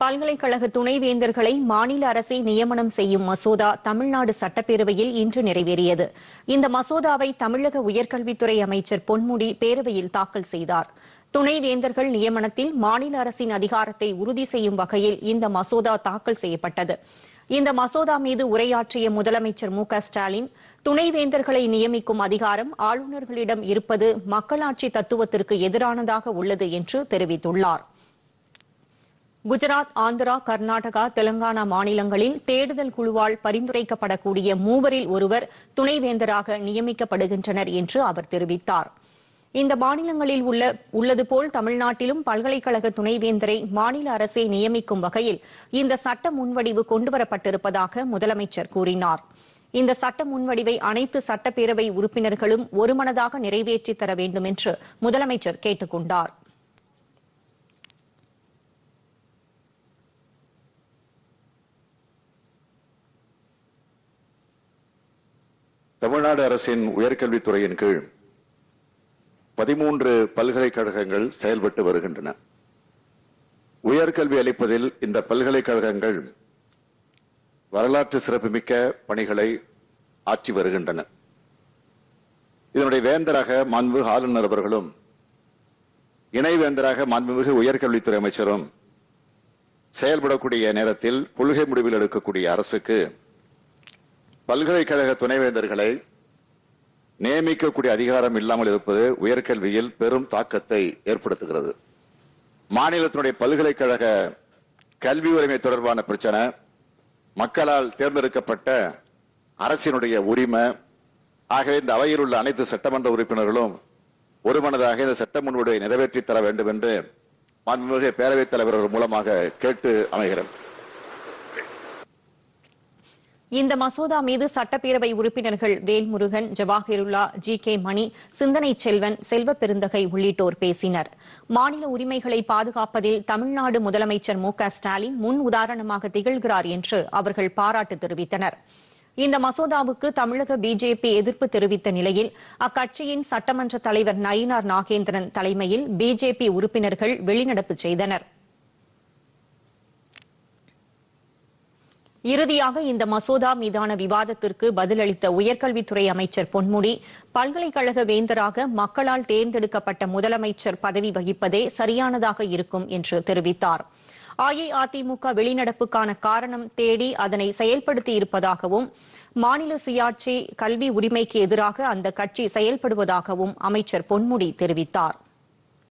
பல்கலைக்கழக துணைவேந்தர்களை மாநில அரசே நியமனம் செய்யும் மசோதா தமிழ்நாடு சட்டப்பேரவையில் இன்று நிறைவேறியது இந்த மசோதாவை தமிழக உயர்கல்வித்துறை அமைச்சர் பொன்முடி பேரவையில் தாக்கல் செய்தார் துணைவேந்தர்கள் நியமனத்தில் மாநில அரசின் அதிகாரத்தை உறுதி செய்யும் வகையில் இந்த மசோதா தாக்கல் செய்யப்பட்டது இந்த மசோதா மீது உரையாற்றிய முதலமைச்சர் மு க ஸ்டாலின் துணைவேந்தர்களை நியமிக்கும் அதிகாரம் ஆளுநர்களிடம் இருப்பது மக்களாட்சி தத்துவத்திற்கு எதிரானதாக உள்ளது என்று தெரிவித்துள்ளார் குஜராத் ஆந்திரா கர்நாடகா தெலங்கானா மாநிலங்களில் தேடுதல் குழுவால் பரிந்துரைக்கப்படக்கூடிய மூவரில் ஒருவர் துணைவேந்தராக நியமிக்கப்படுகின்றனர் என்று அவர் தெரிவித்தார் இந்த மாநிலங்களில் உள்ள உள்ளது போல் தமிழ்நாட்டிலும் பல்கலைக்கழக துணைவேந்தரை மாநில அரசே நியமிக்கும் வகையில் இந்த சட்ட முன்வடிவு கொண்டுவரப்பட்டிருப்பதாக முதலமைச்சர் கூறினார் இந்த சட்ட முன்வடிவை அனைத்து சட்டப்பேரவை உறுப்பினர்களும் ஒருமனதாக நிறைவேற்றித் தர வேண்டும் என்று முதலமைச்சர் கேட்டுக் கொண்டார் தமிழ்நாடு அரசின் உயர்கல்வித்துறையின் கீழ் பதிமூன்று பல்கலைக்கழகங்கள் செயல்பட்டு வருகின்றன உயர்கல்வி அளிப்பதில் இந்த பல்கலைக்கழகங்கள் வரலாற்று சிறப்புமிக்க பணிகளை ஆற்றி வருகின்றன இதனுடைய வேந்தராக மாண்புமிகு ஆளுநர் அவர்களும் இணைவேந்தராக மாண்புமிகு உயர்கல்வித்துறை அமைச்சரும் செயல்படக்கூடிய நேரத்தில் கொள்கை முடிவில் எடுக்கக்கூடிய அரசுக்கு பல்கலைக்கழக துணைவேந்தர்களை நியமிக்கக்கூடிய அதிகாரம் இல்லாமல் இருப்பது உயர்கல்வியில் பெரும் தாக்கத்தை ஏற்படுத்துகிறது மாநிலத்தினுடைய பல்கலைக்கழக கல்வி உரிமை தொடர்பான பிரச்சனை மக்களால் தேர்ந்தெடுக்கப்பட்ட அரசினுடைய உரிமை ஆகவே இந்த அவையில் உள்ள அனைத்து சட்டமன்ற உறுப்பினர்களும் ஒருமனதாக இந்த சட்ட முன்வடிவை நிறைவேற்றித் தர வேண்டும் என்று மாண்புமிகு பேரவைத் தலைவர் மூலமாக கேட்டு அமைகிறேன் இந்த மசோதா மீது சட்டப்பேரவை உறுப்பினர்கள் வேல்முருகன் ஜவாஹிருல்லா ஜி கே மணி சிந்தனை செல்வன் செல்வ பெருந்தகை உள்ளிட்டோர் பேசினர் மாநில உரிமைகளை பாதுகாப்பதில் தமிழ்நாடு முதலமைச்சர் மு க ஸ்டாலின் முன் உதாரணமாக திகழ்கிறார் என்று அவர்கள் பாராட்டு தெரிவித்தனர் இந்த மசோதாவுக்கு தமிழக பிஜேபி எதிர்ப்பு தெரிவித்த நிலையில் அக்கட்சியின் சட்டமன்ற தலைவர் நயினார் நாகேந்திரன் தலைமையில் பிஜேபி உறுப்பினர்கள் வெளிநடப்பு செய்தனர் இறுதியாக இந்த மசோதா மீதான விவாதத்திற்கு பதிலளித்த உயர்கல்வித்துறை அமைச்சர் பொன்முடி பல்கலைக்கழக வேந்தராக மக்களால் தேர்ந்தெடுக்கப்பட்ட முதலமைச்சர் பதவி வகிப்பதே சரியானதாக இருக்கும் என்று தெரிவித்தார் அஇஅதிமுக வெளிநடப்புக்கான காரணம் தேடி அதனை செயல்படுத்தி இருப்பதாகவும் மாநில சுயாட்சி கல்வி உரிமைக்கு எதிராக அந்த கட்சி செயல்படுவதாகவும் அமைச்சர் பொன்முடி தெரிவித்தாா்